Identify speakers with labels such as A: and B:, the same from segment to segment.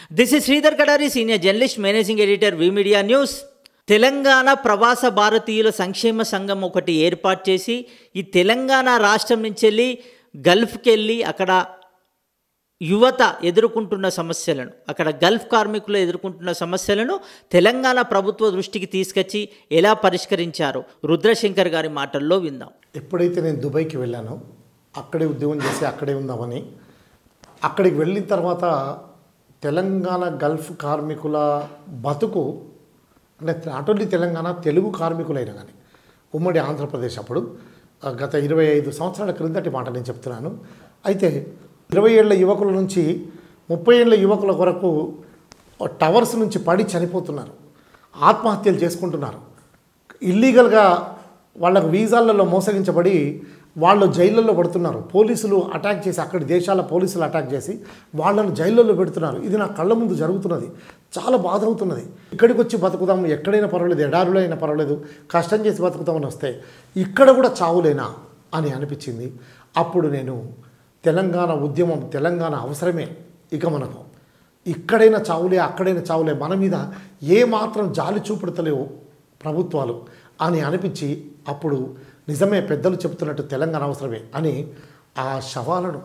A: this is Sridhar Kadari senior journalist managing editor V media news Telangana ప్రవాస భారతీయుల సంక్షేమ సంఘం ఒకటి ఏర్పాటు చేసి ఈ తెలంగాణ రాష్ట్రం నుంచి వెళ్ళి గల్ఫ్కి వెళ్ళి అక్కడ యువత ఎదుర్కొంటున్న సమస్యలను అక్కడ గల్ఫ్ కార్మికులు ఎదుర్కొంటున్న సమస్యలను తెలంగాణ ప్రభుత్వ దృష్టికి తీసుకొచ్చి ఎలా పరిష్కరించారో రుద్రశంకర్ గారి మాటల్లో విందాం
B: ఎప్పుడైతే నేను దుబాయ్కి వెళ్ళానో అక్కడే ఉద్యోగం చేసి అక్కడే ఉందామని అక్కడికి వెళ్ళిన తర్వాత తెలంగాణ గల్ఫ్ కార్మికుల బతుకు అంటే నాట్ ఓన్లీ తెలంగాణ తెలుగు కార్మికులైనా కానీ ఉమ్మడి ఆంధ్రప్రదేశ్ అప్పుడు ఆ, గత ఇరవై ఐదు సంవత్సరాల క్రిందటి మాట నేను చెప్తున్నాను అయితే ఇరవై ఏళ్ళ యువకుల నుంచి ముప్పై ఏళ్ళ యువకుల వరకు టవర్స్ నుంచి పడి చనిపోతున్నారు ఆత్మహత్యలు చేసుకుంటున్నారు ఇల్లీగల్గా వాళ్ళకు వీసాలలో మోసగించబడి వాళ్ళు జైళ్ళల్లో పడుతున్నారు పోలీసులు అటాక్ చేసి అక్కడి దేశాల పోలీసులు అటాక్ చేసి వాళ్ళను జైళ్ళల్లో పెడుతున్నారు ఇది నా కళ్ళ ముందు జరుగుతున్నది చాలా బాధ అవుతున్నది ఇక్కడికి వచ్చి బతుకుదాం ఎక్కడైనా పర్వాలేదు ఎడారులో అయినా పర్వాలేదు కష్టం చేసి బతుకుతామని వస్తే ఇక్కడ కూడా చావులేనా అని అనిపించింది అప్పుడు నేను తెలంగాణ ఉద్యమం తెలంగాణ అవసరమే ఇక మనకు ఇక్కడైనా చావులే అక్కడైనా చావులే మన మీద ఏ మాత్రం జాలి చూపెడతలేవు ప్రభుత్వాలు అని అనిపించి అప్పుడు నిజమే పెద్దలు చెప్తున్నట్టు తెలంగాణ అవసరమే అని ఆ శవాలను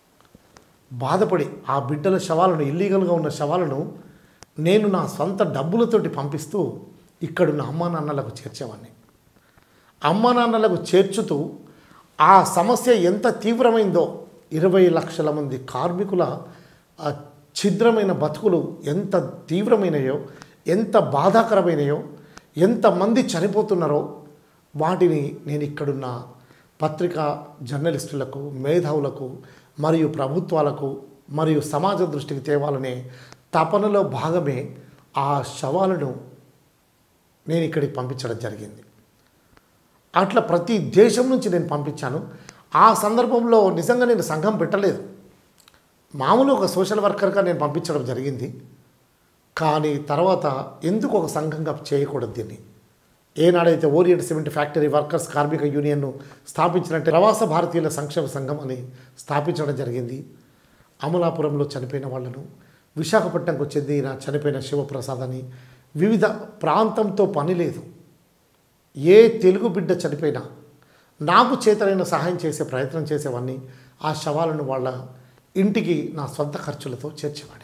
B: బాధపడి ఆ బిడ్డల శవాలను ఇల్లీగల్గా ఉన్న శవాలను నేను నా సొంత డబ్బులతోటి పంపిస్తూ ఇక్కడున్న అమ్మా నాన్నలకు చేర్చేవాడిని అమ్మా నాన్నలకు చేర్చుతూ ఆ సమస్య ఎంత తీవ్రమైందో ఇరవై లక్షల మంది కార్మికుల ఆ ఛిద్రమైన బతుకులు ఎంత తీవ్రమైనయో ఎంత బాధాకరమైనయో ఎంతమంది చనిపోతున్నారో వాటిని నేను ఇక్కడున్న పత్రికా జర్నలిస్టులకు మేధావులకు మరియు ప్రభుత్వాలకు మరియు సమాజ దృష్టికి తేవాలనే తపనలో భాగమే ఆ శవాలను నేను ఇక్కడికి పంపించడం జరిగింది అట్లా ప్రతి దేశం నుంచి నేను పంపించాను ఆ సందర్భంలో నిజంగా నేను సంఘం పెట్టలేదు మామూలు ఒక సోషల్ వర్కర్గా నేను పంపించడం జరిగింది కానీ తర్వాత ఎందుకు ఒక సంఘంగా చేయకూడదు దీన్ని ఏనాడైతే ఓరియంట్ సిమెంట్ ఫ్యాక్టరీ వర్కర్స్ కార్మిక యూనియన్ను స్థాపించినట్టు ప్రవాస భారతీయుల సంక్షేమ సంఘం అని స్థాపించడం జరిగింది అమలాపురంలో చనిపోయిన వాళ్ళను విశాఖపట్నంకు చెందిన చనిపోయిన శివప్రసాద్ అని వివిధ ప్రాంతంతో పని లేదు ఏ తెలుగు బిడ్డ చనిపోయినా నాకు చేతనైన సహాయం చేసే ప్రయత్నం చేసేవాడిని ఆ శవాలను వాళ్ళ ఇంటికి నా సొంత ఖర్చులతో చేర్చేవాడిని